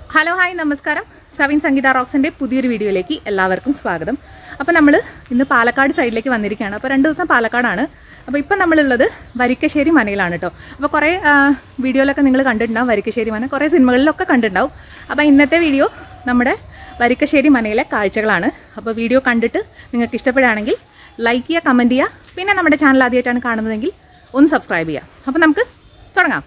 hello hi നമസ്കാരം സവിൻ സംഗീത റോക്സിൻ്റെ പുതിയൊരു വീഡിയോയിലേക്ക് എല്ലാവർക്കും സ്വാഗതം അപ്പോൾ നമ്മൾ ഇന്ന് പാലക്കാട് സൈഡിലേക്ക് വന്നിരിക്കുകയാണ് അപ്പോൾ രണ്ട് ദിവസം പാലക്കാടാണ് അപ്പോൾ ഇപ്പം നമ്മളുള്ളത് വരിക്കശ്ശേരി മനയിലാണ് കേട്ടോ അപ്പോൾ കുറേ ആ, വീഡിയോയിലൊക്കെ നിങ്ങൾ കണ്ടിട്ടുണ്ടാവും വരിക്കശ്ശേരി മന കുറേ സിനിമകളിലൊക്കെ കണ്ടിട്ടുണ്ടാവും അപ്പോൾ ഇന്നത്തെ വീഡിയോ നമ്മുടെ വരിക്കശ്ശേരി മനയിലെ കാഴ്ചകളാണ് അപ്പോൾ വീഡിയോ കണ്ടിട്ട് നിങ്ങൾക്ക് ഇഷ്ടപ്പെടുകയാണെങ്കിൽ ലൈക്ക് ചെയ്യുക കമൻറ്റ് ചെയ്യുക പിന്നെ നമ്മുടെ ചാനൽ ആദ്യമായിട്ടാണ് കാണുന്നതെങ്കിൽ ഒന്ന് സബ്സ്ക്രൈബ് ചെയ്യുക അപ്പോൾ നമുക്ക് തുടങ്ങാം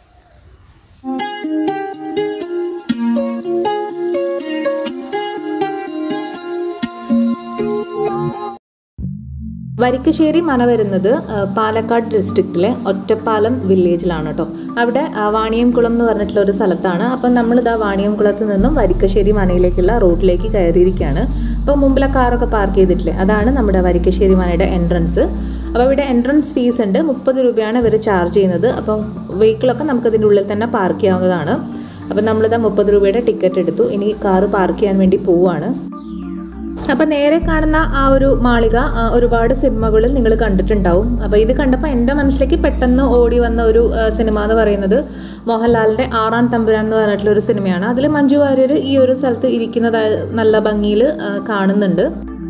വരിക്കശ്ശേരി മന വരുന്നത് ആ, പാലക്കാട് ഡിസ്ട്രിക്റ്റിലെ ഒറ്റപ്പാലം വില്ലേജിലാണ് കേട്ടോ അവിടെ ആ, വാണിയംകുളം എന്ന് പറഞ്ഞിട്ടുള്ള ഒരു സ്ഥലത്താണ് അപ്പം നമ്മളിതാ വാണിയംകുളത്ത് നിന്നും വരിക്കശ്ശേരി മനയിലേക്കുള്ള റോഡിലേക്ക് കയറിയിരിക്കുകയാണ് അപ്പോൾ മുമ്പിലെ കാറൊക്കെ പാർക്ക് ചെയ്തിട്ടില്ലേ അതാണ് നമ്മുടെ വരിക്കശ്ശേരി മനയുടെ എൻട്രൻസ് അപ്പോൾ ഇവിടെ എൻട്രൻസ് ഫീസ് ഉണ്ട് മുപ്പത് രൂപയാണ് ഇവർ ചാർജ് ചെയ്യുന്നത് അപ്പം വെഹിക്കിളൊക്കെ നമുക്ക് ഇതിൻ്റെ ഉള്ളിൽ തന്നെ പാർക്ക് ചെയ്യാവുന്നതാണ് അപ്പം നമ്മളിതാ മുപ്പത് രൂപയുടെ ടിക്കറ്റ് എടുത്തു ഇനി കാറ് പാർക്ക് ചെയ്യാൻ വേണ്ടി പോവുകയാണ് അപ്പൊ നേരെ കാണുന്ന ആ ഒരു മാളിക ആ, ഒരുപാട് സിനിമകളിൽ നിങ്ങൾ കണ്ടിട്ടുണ്ടാവും അപ്പൊ ഇത് കണ്ടപ്പോൾ എൻ്റെ മനസ്സിലേക്ക് പെട്ടെന്ന് ഓടി വന്ന ഒരു ആ, സിനിമ എന്ന് പറയുന്നത് മോഹൻലാലിന്റെ ആറാം തമ്പുരാൻ എന്ന് പറഞ്ഞിട്ടുള്ള ഒരു സിനിമയാണ് അതിൽ മഞ്ജു വാര്യർ ഈ ഒരു സ്ഥലത്ത് ഇരിക്കുന്നതായ നല്ല ഭംഗിയിൽ കാണുന്നുണ്ട്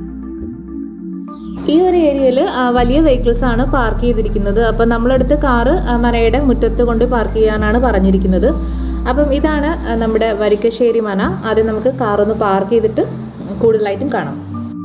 ഈ ഒരു ഏരിയയിൽ വലിയ വെഹിക്കിൾസ് ആണ് പാർക്ക് ചെയ്തിരിക്കുന്നത് അപ്പം നമ്മളടുത്ത് കാറ് ആ, മനയുടെ മുറ്റത്ത് കൊണ്ട് പാർക്ക് ചെയ്യാനാണ് പറഞ്ഞിരിക്കുന്നത് അപ്പം ഇതാണ് ആ, നമ്മുടെ വരിക്കശ്ശേരി മന ആദ്യം നമുക്ക് കാറൊന്ന് പാർക്ക് ചെയ്തിട്ട് കൂടുതലായിട്ടും കാണാം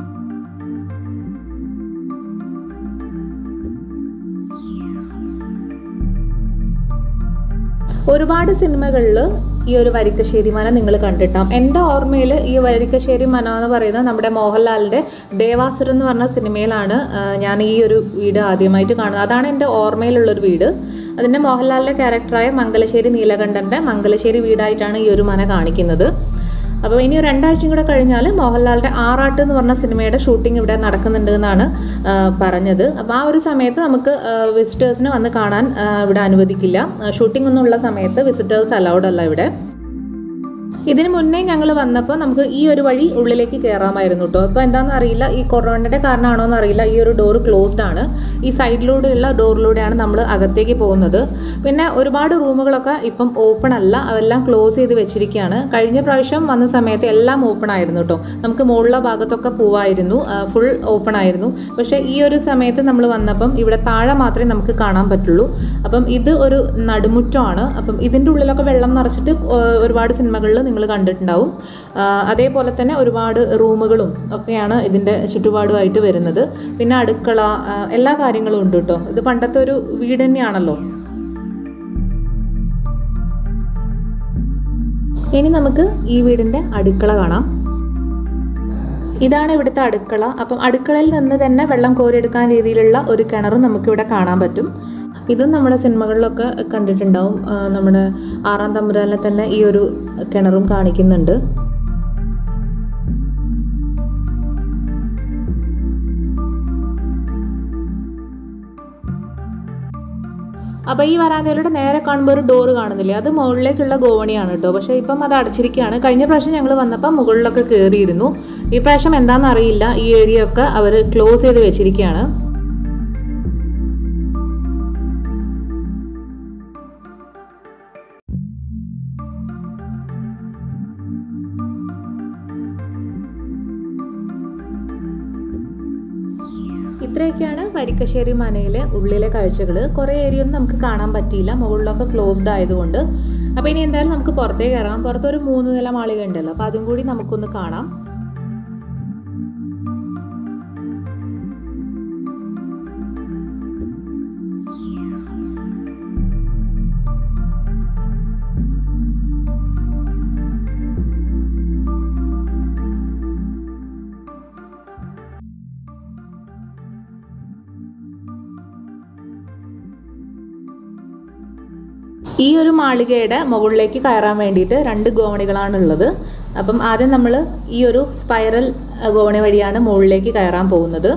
ഒരുപാട് സിനിമകളിൽ ഈ ഒരു വരിക്കശ്ശേരി മന നിങ്ങൾ കണ്ടിട്ടാം എൻ്റെ ഓർമ്മയിൽ ഈ വരിക്കശ്ശേരി മന എന്ന് പറയുന്നത് നമ്മുടെ മോഹൻലാലിൻ്റെ ദേവാസുരം എന്ന് പറഞ്ഞ സിനിമയിലാണ് ആ, ഞാൻ ഈ ഒരു വീട് ആദ്യമായിട്ട് കാണുന്നത് അതാണ് എൻ്റെ ഓർമ്മയിലുള്ളൊരു വീട് അതിൻ്റെ മോഹൻലാലിൻ്റെ ക്യാരക്ടറായ മംഗലശ്ശേരി നീലകണ്ഠൻ്റെ മംഗലശ്ശേരി വീടായിട്ടാണ് ഈ ഒരു മന കാണിക്കുന്നത് അപ്പോൾ ഇനി ഒരു രണ്ടാഴ്ചയും കൂടെ കഴിഞ്ഞാൽ മോഹൻലാലിൻ്റെ ആറാട്ട് എന്ന് പറഞ്ഞ സിനിമയുടെ ഷൂട്ടിംഗ് ഇവിടെ നടക്കുന്നുണ്ട് എന്നാണ് ആ, പറഞ്ഞത് അപ്പോൾ ആ ഒരു സമയത്ത് നമുക്ക് വിസിറ്റേഴ്സിനെ വന്ന് കാണാൻ ആ, ഇവിടെ അനുവദിക്കില്ല ഷൂട്ടിംഗ് ഒന്നും ഉള്ള സമയത്ത് വിസിറ്റേഴ്സ് അലൗഡ് അല്ല ഇവിടെ ഇതിന് മുന്നേ ഞങ്ങൾ വന്നപ്പോൾ നമുക്ക് ഈ ഒരു വഴി ഉള്ളിലേക്ക് കയറാമായിരുന്നു കേട്ടോ ഇപ്പോൾ എന്താണെന്ന് അറിയില്ല ഈ കൊറോണയുടെ കാരണമാണോ എന്ന് അറിയില്ല ഈ ഒരു ഡോർ ക്ലോസ്ഡ് ആണ് ഈ സൈഡിലൂടെയുള്ള ഡോറിലൂടെയാണ് നമ്മൾ അകത്തേക്ക് പോകുന്നത് പിന്നെ ഒരുപാട് റൂമുകളൊക്കെ ഇപ്പം ഓപ്പൺ അല്ല അതെല്ലാം ക്ലോസ് ചെയ്ത് വെച്ചിരിക്കുകയാണ് കഴിഞ്ഞ പ്രാവശ്യം വന്ന സമയത്ത് എല്ലാം ഓപ്പൺ ആയിരുന്നു കേട്ടോ നമുക്ക് മുകളിലെ ഭാഗത്തൊക്കെ പോവായിരുന്നു ഫുൾ ഓപ്പൺ ആയിരുന്നു പക്ഷേ ഈ ഒരു സമയത്ത് നമ്മൾ വന്നപ്പം ഇവിടെ താഴെ മാത്രമേ നമുക്ക് കാണാൻ പറ്റുള്ളൂ അപ്പം ഇത് ഒരു നടുമുറ്റമാണ് അപ്പം ഇതിൻ്റെ ഉള്ളിലൊക്കെ വെള്ളം നിറച്ചിട്ട് ആ, ഒരുപാട് സിനിമകളിൽ നിങ്ങൾ കണ്ടിട്ടുണ്ടാവും ആ, അതേപോലെ തന്നെ ഒരുപാട് റൂമുകളും ഒക്കെയാണ് ഇതിൻ്റെ ചുറ്റുപാടുമായിട്ട് വരുന്നത് പിന്നെ അടുക്കള ആ, എല്ലാ കാര്യങ്ങളും ഉണ്ട് കേട്ടോ ഇത് പണ്ടത്തെ ഒരു വീട് തന്നെയാണല്ലോ ഇനി നമുക്ക് ഈ വീടിൻ്റെ അടുക്കള കാണാം ഇതാണ് ഇവിടുത്തെ അടുക്കള അപ്പം അടുക്കളയിൽ നിന്ന് തന്നെ വെള്ളം കോരിയെടുക്കാൻ രീതിയിലുള്ള ഒരു കിണറും നമുക്കിവിടെ കാണാൻ പറ്റും ഇതും നമ്മുടെ സിനിമകളിലൊക്കെ കണ്ടിട്ടുണ്ടാവും ആ, നമ്മുടെ ആറാം തമ്പുരാനിലെ തന്നെ ഈ ഒരു കിണറും കാണിക്കുന്നുണ്ട് അപ്പോൾ ഈ വരാന്തയിലൂടെ നേരെ കാണുമ്പോൾ ഒരു ഡോറ് കാണുന്നില്ലേ അത് മുകളിലേക്കുള്ള ഗോവണിയാണ് കേട്ടോ പക്ഷേ ഇപ്പം അത് അടച്ചിരിക്കുകയാണ് കഴിഞ്ഞ പ്രാവശ്യം ഞങ്ങൾ വന്നപ്പോൾ മുകളിലൊക്കെ കയറിയിരുന്നു ഈ പ്രാവശ്യം എന്താണെന്ന് അറിയില്ല ഈ ഏരിയ ഒക്കെ അവർ ക്ലോസ് ചെയ്ത് വെച്ചിരിക്കുകയാണ് ഇത്രയൊക്കെയാണ് വരിക്കശ്ശേരി മനയിലെ ഉള്ളിലെ കാഴ്ചകൾ കുറേ ഏരിയ ഒന്നും നമുക്ക് കാണാൻ പറ്റിയില്ല മുകളിലൊക്കെ ക്ലോസ്ഡ് ആയതുകൊണ്ട് അപ്പോൾ ഇനി എന്തായാലും നമുക്ക് പുറത്തേക്ക് ഇറങ്ങാം പുറത്തൊരു മൂന്ന് നില മാളിക ഉണ്ടല്ലോ അപ്പോൾ അതും കൂടി നമുക്കൊന്ന് കാണാം ഈ ഒരു മാളികയുടെ മുകളിലേക്ക് കയറാൻ വേണ്ടിയിട്ട് രണ്ട് ഗോവണികളാണ് ഉള്ളത് അപ്പം ആദ്യം നമ്മൾ ഈ ഒരു സ്പൈറൽ അഹ്, ഗോവണി വഴിയാണ് മുകളിലേക്ക് കയറാൻ പോകുന്നത്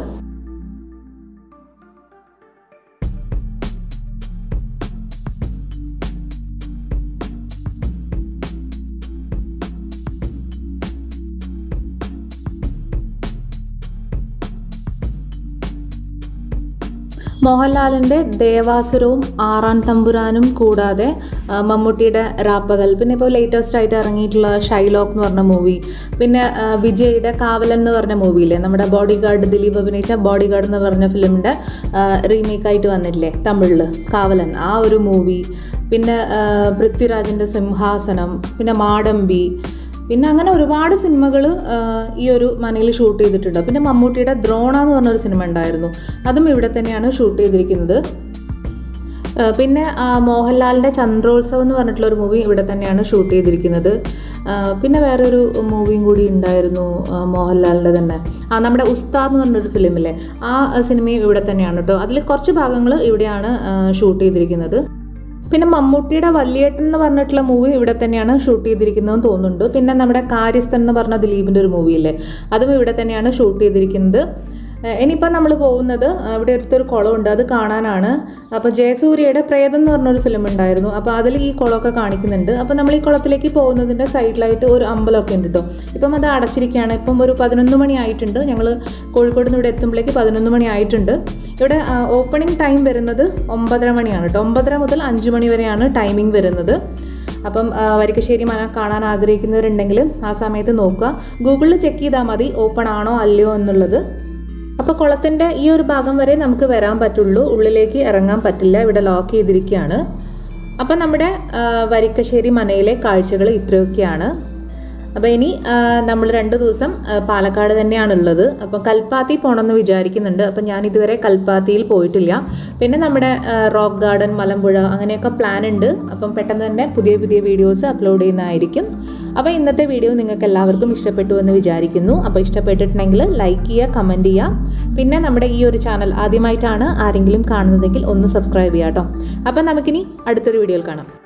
മോഹൻലാലിൻ്റെ ദേവാസുരവും ആറാൻ തമ്പുരാനും കൂടാതെ ആ, മമ്മൂട്ടിയുടെ റാപ്പകൽ പിന്നെ ഇപ്പോൾ ലേറ്റസ്റ്റ് ആയിട്ട് ഇറങ്ങിയിട്ടുള്ള ഷൈലോക്ക് എന്ന് പറഞ്ഞ മൂവി പിന്നെ ആ, വിജയുടെ കാവലൻ എന്ന് പറഞ്ഞ മൂവിയില്ലേ നമ്മുടെ ബോഡി ഗാർഡ് ദിലീപ് അഭിനയിച്ച ബോഡി ഗാർഡ് എന്ന് പറഞ്ഞ ഫിലിമിൻ്റെ റീമേക്കായിട്ട് വന്നിട്ടില്ലേ തമിഴിൽ കാവലൻ ആ ഒരു മൂവി പിന്നെ ആ, പൃഥ്വിരാജിൻ്റെ സിംഹാസനം പിന്നെ മാടമ്പി പിന്നെ അങ്ങനെ ഒരുപാട് സിനിമകൾ ഈ ഒരു മനയിൽ ഷൂട്ട് ചെയ്തിട്ടുണ്ട് പിന്നെ മമ്മൂട്ടിയുടെ ദ്രോണ എന്ന് പറഞ്ഞൊരു സിനിമ ഉണ്ടായിരുന്നു അതും ഇവിടെ തന്നെയാണ് ഷൂട്ട് ചെയ്തിരിക്കുന്നത് ആ, പിന്നെ ആ, മോഹൻലാലിൻ്റെ ചന്ദ്രോത്സവം എന്ന് പറഞ്ഞിട്ടുള്ള ഒരു മൂവി ഇവിടെ തന്നെയാണ് ഷൂട്ട് ചെയ്തിരിക്കുന്നത് ആ, പിന്നെ വേറൊരു മൂവിയും കൂടി ഉണ്ടായിരുന്നു ആ, മോഹൻലാലിൻ്റെ തന്നെ ആ നമ്മുടെ ഉസ്താദ് എന്ന് പറഞ്ഞൊരു ഫിലിമില്ലേ ആ സിനിമയും ഇവിടെ തന്നെയാണ് കേട്ടോ അതിൽ കുറച്ച് ഭാഗങ്ങൾ ഇവിടെയാണ് ഷൂട്ട് ചെയ്തിരിക്കുന്നത് പിന്നെ മമ്മൂട്ടിയുടെ വല്യേട്ടൻ എന്ന് പറഞ്ഞിട്ടുള്ള മൂവി ഇവിടെ തന്നെയാണ് ഷൂട്ട് ചെയ്തിരിക്കുന്നതെന്ന് തോന്നുന്നുണ്ട് പിന്നെ നമ്മുടെ കാര്യസ്ഥൻ എന്ന് പറഞ്ഞ ദിലീപിൻ്റെ ഒരു മൂവിയില്ലേ അതും ഇവിടെ തന്നെയാണ് ഷൂട്ട് ചെയ്തിരിക്കുന്നത് ഏഹ് ഇനിയിപ്പോൾ നമ്മൾ പോകുന്നത് ഏഹ് ഇവിടെ അടുത്തൊരു കുളമുണ്ട് അത് കാണാനാണ് അപ്പോൾ ജയസൂര്യയുടെ പ്രേതം എന്ന് പറഞ്ഞൊരു ഫിലിം ഉണ്ടായിരുന്നു അപ്പോൾ അതിൽ ഈ കുളമൊക്കെ കാണിക്കുന്നുണ്ട് അപ്പോൾ നമ്മൾ ഈ കുളത്തിലേക്ക് പോകുന്നതിൻ്റെ സൈഡിലായിട്ട് ഒരു അമ്പലമൊക്കെ ഉണ്ട് കേട്ടോ ഇപ്പം അത് അടച്ചിരിക്കുകയാണ് ഇപ്പം ഒരു പതിനൊന്ന് മണി ആയിട്ടുണ്ട് ഞങ്ങൾ കോഴിക്കോട് നിന്ന് ഇവിടെ എത്തുമ്പോഴേക്ക് പതിനൊന്ന് മണി ആയിട്ടുണ്ട് ഇവിടെ ഓപ്പണിംഗ് ടൈം വരുന്നത് ഒമ്പതര മണിയാണ് കേട്ടോ ഒമ്പതര മുതൽ അഞ്ച് മണി വരെയാണ് ടൈമിംഗ് വരുന്നത് അപ്പം ആ, വരിക്കശ്ശേരി മന കാണാൻ ആഗ്രഹിക്കുന്നവരുണ്ടെങ്കിൽ ആ സമയത്ത് നോക്കുക ഗൂഗിളിൽ ചെക്ക് ചെയ്താൽ മതി ഓപ്പൺ ആണോ അല്ലയോ എന്നുള്ളത് അപ്പോൾ കുളത്തിൻ്റെ ഈ ഒരു ഭാഗം വരെ നമുക്ക് വരാൻ പറ്റുള്ളൂ ഉള്ളിലേക്ക് ഇറങ്ങാൻ പറ്റില്ല ഇവിടെ ലോക്ക് ചെയ്തിരിക്കുകയാണ് അപ്പം നമ്മുടെ ആ, വരിക്കശ്ശേരി മനയിലെ കാഴ്ചകൾ ഇത്രയൊക്കെയാണ് അപ്പോൾ ഇനി നമ്മൾ രണ്ട് ദിവസം ആ, പാലക്കാട് തന്നെയാണുള്ളത് അപ്പോൾ കൽപ്പാത്തി പോകണമെന്ന് വിചാരിക്കുന്നുണ്ട് അപ്പം ഞാൻ ഇതുവരെ കൽപ്പാത്തിയിൽ പോയിട്ടില്ല പിന്നെ നമ്മുടെ ആ, റോക്ക് ഗാർഡൻ മലമ്പുഴ അങ്ങനെയൊക്കെ പ്ലാൻ ഉണ്ട് അപ്പം പെട്ടെന്ന് തന്നെ പുതിയ പുതിയ വീഡിയോസ് അപ്ലോഡ് ചെയ്യുന്നതായിരിക്കും അപ്പോൾ ഇന്നത്തെ വീഡിയോ നിങ്ങൾക്ക് എല്ലാവർക്കും ഇഷ്ടപ്പെട്ടു എന്ന് വിചാരിക്കുന്നു അപ്പോൾ ഇഷ്ടപ്പെട്ടിട്ടുണ്ടെങ്കിൽ ലൈക്ക് ചെയ്യുക കമൻറ്റ് ചെയ്യുക പിന്നെ നമ്മുടെ ഈ ഒരു ചാനൽ ആദ്യമായിട്ടാണ് ആരെങ്കിലും കാണുന്നതെങ്കിൽ ഒന്ന് സബ്സ്ക്രൈബ് ചെയ്യാം കേട്ടോ അപ്പം നമുക്കിനി അടുത്തൊരു വീഡിയോയിൽ കാണാം